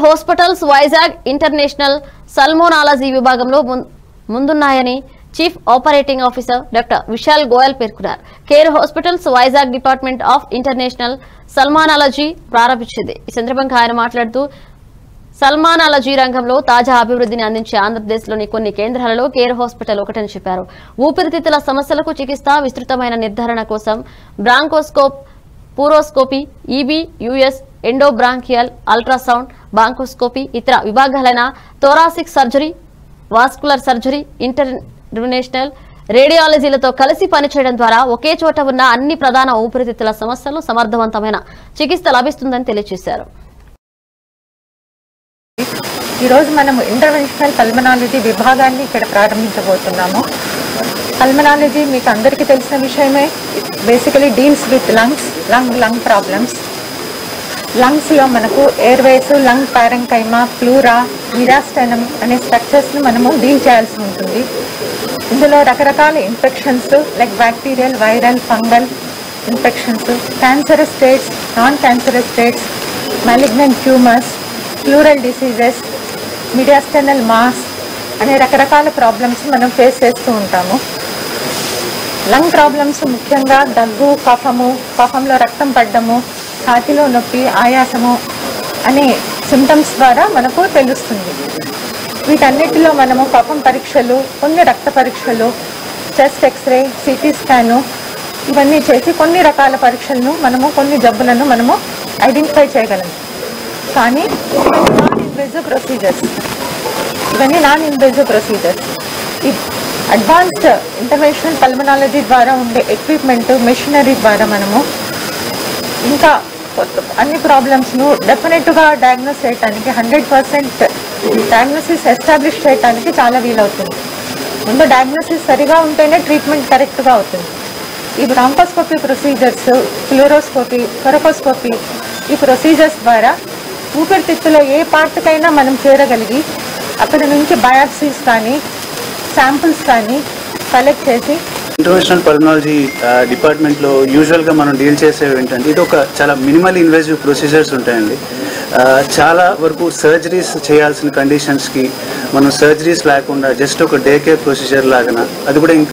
hospitals Vizag international pulmonology విభాగంలో ముం- ముందున్నాయని chief operating officer doctor Vishal Goyal పేర్కొన్నారు care hospitals Vizag department of international pulmonology ప్రారంభించింది ఈ సందర్భంగా ఆయన మాట్లాడుతూ సల్మానాలజీ రంగంలో తాజా అభివృద్ధిని అందించే ఆంధ్రప్రదేశ్లోని కొన్ని కేంద్రాలలో కేర్ హాస్పిటల్ ఒకటని చెప్పారు ఊపిరితిత్తుల సమస్యలకు చికిత్స విస్తృతమైన నిర్ధారణ కోసం bronchoscope pleuroscopy EB US endobronchial ultrasound bronchoscopy ఇతర విభాగాలైన thoracic surgery vascular surgery international రేడియాలజీలతో కలిసి పనిచేయడం ద్వారా ఒకే చోట ఉన్న అన్ని ప్రధాన ఊపిరితిత్తుల సమస్యలు సమర్థవంతమైన చికిత్స లభిస్తుందని తెలియజేశారు ఈరోజు మనం ఇంటర్వెన్షనల్ పల్మనాలజీ విభాగాన్ని ఇక్కడ ప్రారంభించబోతున్నాము పల్మనాలజీ మీకు అందరికీ తెలిసిన విషయమే basically deals with lungs lung lung problems లంగ్స్లో మనకు airways lung parenchyma pleura mediastinum అనే స్ట్రక్చర్స్ని మనము డీల్ చేయాల్సి ఉంటుంది ఇందులో రకరకాల infections like bacterial viral fungal infections cancerous states non cancerous states malignant tumours pleural diseases mediastinal mass అనే రకరకాల ప్రాబ్లమ్స్ మనం ఫేస్ చేస్తూ ఉంటాము లంగ్ ప్రాబ్లమ్స్ ముఖ్యంగా దగ్గు కఫము కఫంలో రక్తం పడ్డము ఛాతిలో నొప్పి ఆయాసము అనే సిమ్టమ్స్ ద్వారా మనకు తెలుస్తుంది వీటన్నిటిలో మనము కఫం పరీక్షలు కొన్ని రక్త పరీక్షలు చెస్ట్ ఎక్స్రే సిటీ స్కాను ఇవన్నీ చేసి కొన్ని రకాల పరీక్షలను మనము కొన్ని జబ్బులను మనము ఐడెంటిఫై చేయగలము కానీ ఇవన్నీ నాన్ ఇన్వేజివ్ ప్రొసీజర్స్ ఇవన్నీ నాన్ ఇన్వేజివ్ ప్రొసీజర్స్ ఈ అడ్వాన్స్డ్ ఇంటర్నేషనల్ పల్మనాలజీ ద్వారా ఉండే ఎక్విప్మెంట్ మెషినరీ ద్వారా మనము ఇంకా కొత్త అన్ని ప్రాబ్లమ్స్ను డెఫినెట్గా డయాగ్నోస్ చేయడానికి హండ్రెడ్ పర్సెంట్ డయాగ్నోసిస్ ఎస్టాబ్లిష్ చేయడానికి చాలా వీలవుతుంది ముందు డయాగ్నోసిస్ సరిగా ఉంటేనే ట్రీట్మెంట్ కరెక్ట్గా అవుతుంది ఈ బ్రాంకోస్కోపీ ప్రొసీజర్స్ ఫ్లోరోస్కోపీ కొరకోస్కోపీ ఈ ప్రొసీజర్స్ ద్వారా ఊపిరితిత్తులో ఏ పార్ట్కైనా మనం చేరగలిగి అక్కడ నుంచి బయాప్సీస్ కానీ శాంపుల్స్ కానీ కలెక్ట్ చేసి ఇంటర్నేషనల్ పల్మనాలజీ డిపార్ట్మెంట్లో యూజువల్గా మనం డీల్ చేసేవి ఏంటంటే ఇది ఒక చాలా మినిమల్ ఇన్వేజివ్ ప్రొసీజర్స్ ఉంటాయండి ఆ, చాలా వరకు సర్జరీస్ చేయాల్సిన కండిషన్స్కి మనం సర్జరీస్ లేకుండా జస్ట్ ఒక డే కేర్ ప్రొసీజర్ లాగా అది కూడా